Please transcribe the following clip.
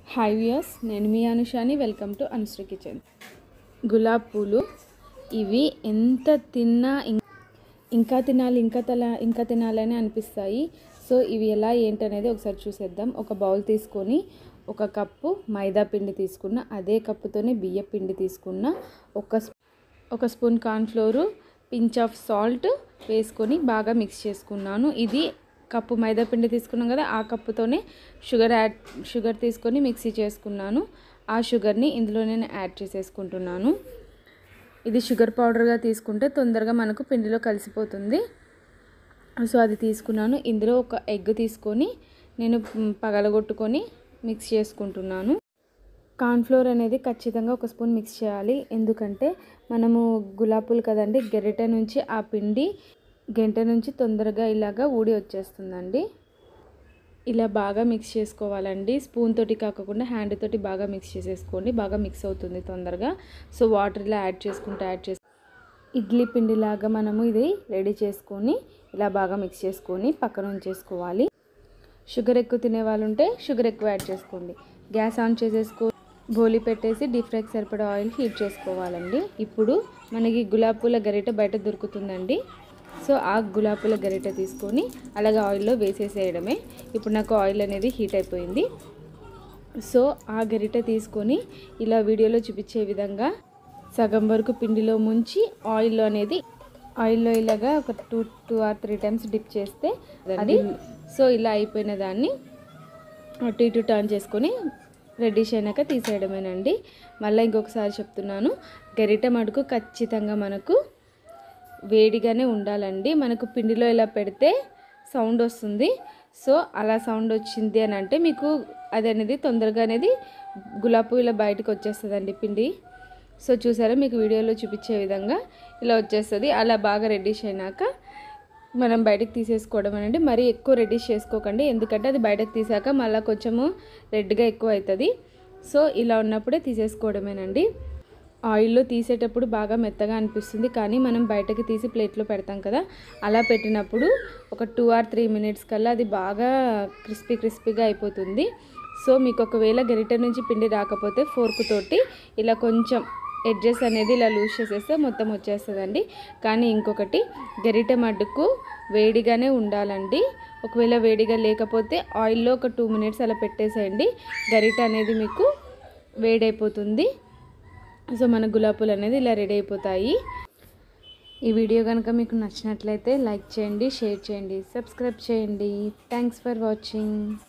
hi viewers నేను మీ అనుషాని వెల్కమ్ టు అనుశ్రీ కిచెన్ గులాబ్ పూలు ఇవి ఎంత తిన్నా ఇం- ఇంకా తినాలి ఇంకా తల ఇంకా తినాలని అనిపిస్తాయి సో ఇవి ఎలా ఏంటనేది ఒకసారి చూసేద్దాం ఒక బౌల్ తీసుకొని ఒక కప్పు మైదా పిండి తీసుకున్న అదే కప్పుతోనే బియ్య పిండి తీసుకున్న ఒక స్పూ- ఒక spoon cornflour pinch of salt వేసుకొని బాగా మిక్స్ చేసుకున్నాను ఇది కప్పు మైదా పిండి తీసుకున్నాం కదా ఆ కప్పుతోనే షుగర్ యాడ్ షుగర్ తీసుకొని మిక్సీ చేసుకున్నాను ఆ షుగర్ని ఇందులో నేను యాడ్ చేసేసుకుంటున్నాను ఇది షుగర్ పౌడర్గా తీసుకుంటే తొందరగా మనకు పిండిలో కలిసిపోతుంది సో అది తీసుకున్నాను ఇందులో ఒక ఎగ్ తీసుకొని నేను మ్, పగలగొట్టుకొని మిక్స్ చేసుకుంటున్నాను కార్న్ఫ్లోర్ అనేది ఖచ్చితంగా ఒక స్పూన్ మిక్స్ చేయాలి ఎందుకంటే మనము గులాబీలు కదండి గెరిట నుంచి ఆ పిండి గంట నుంచి తొందరగా ఇలాగా ఊడి వచ్చేస్తుందండి ఇలా బాగా మిక్స్ చేసుకోవాలండి స్పూన్ తోటి కాకుండా హ్యాండ్ తోటి బాగా మిక్స్ చేసేసుకోండి బాగా మిక్స్ అవుతుంది తొందరగా సో వాటర్ ఇలా యాడ్ చేసుకుంటూ యాడ్ చేసి ఇడ్లీ పిండిలాగా మనము ఇది రెడీ చేసుకొని ఇలా బాగా మిక్స్ చేసుకొని పక్కన ఉంచేసుకోవాలి షుగర్ ఎక్కువ తినే వాళ్ళు ఉంటే షుగర్ ఎక్కువ యాడ్ చేసుకోండి గ్యాస్ ఆన్ చేసేసుకో బోలి పెట్టేసి డీప్ ఫ్రైకి సరిపడా ఆయిల్ హీట్ చేసుకోవాలండి ఇప్పుడు మనకి గులాబీ పూల గరిట బయట దొరుకుతుందండి సో ఆ గులాబీ పూల గరిట తీసుకొని అలాగే ఆయిల్లో వేసేసేయడమే ఇప్పుడు నాకు ఆయిల్ అనేది హీట్ అయిపోయింది సో ఆ గరిట తీసుకొని ఇలా వీడియోలో చూపించే విధంగా సగం వరకు పిండిలో ముంచి ఆయిల్లో అనేది ఆయిల్లో ఇలాగా ఒక two two or three times dip చేస్తే అది సో ఇలా అయిపోయిన దాన్ని అటు ఇటు టర్న్ చేసుకొని రెడ్డిష్ అయినాక తీసేయడమేనండి మళ్ళీ ఇంకొకసారి చెప్తున్నాను గరిట మటుకు ఖచ్చితంగా మనకు వేడిగానే ఉండాలండి మనకు పిండిలో ఇలా పెడితే సౌండ్ వస్తుంది సో అలా సౌండ్ వచ్చింది అని అంటే మీకు అది అనేది తొందరగా అనేది గులాబీ ఇలా బయటకు వచ్చేస్తుందండి పిండి సో చూసారా మీకు వీడియోలో చూపించే విధంగా ఇలా వచ్చేస్తుంది అలా బాగా రెడ్డిష్ అయినాక మనం బయటకు తీసేసుకోవడం అనేది మరీ ఎక్కువ రెడ్డిష్ చేసుకోకండి ఎందుకంటే అది బయటకు తీసాక మళ్ళీ కొంచెము రెడ్గా ఎక్కువ అవుతుంది సో ఇలా ఉన్నప్పుడే తీసేసుకోవడమేనండి ఆయిల్లో తీసేటప్పుడు బాగా మెత్తగా అనిపిస్తుంది కానీ మనం బయటకి తీసి ప్లేట్లో పెడతాం కదా అలా పెట్టినప్పుడు ఒక టూ ఆర్ త్రీ మినిట్స్ కల్లా అది బాగా క్రిస్పీ క్రిస్పీగా అయిపోతుంది సో మీకు ఒకవేళ గరిటె నుంచి పిండి రాకపోతే ఫోర్క్ తోటి ఇలా కొంచెం ఎడ్జెస్ అనేది ఇలా లూజ్ చేసేస్తే మొత్తం వచ్చేస్తుందండి కానీ ఇంకొకటి గరిటె మడ్డుకు వేడిగానే ఉండాలండి ఒకవేళ వేడిగా లేకపోతే ఆయిల్లో ఒక టూ మినిట్స్ అలా పెట్టేసేయండి గరిటె అనేది మీకు వేడైపోతుంది సో మన గులాబీలు అనేది ఇలా రెడీ అయిపోతాయి ఈ వీడియో కనుక మీకు నచ్చినట్లయితే లైక్ చేయండి షేర్ చేయండి సబ్స్క్రైబ్ చేయండి థ్యాంక్స్ ఫర్ వాచింగ్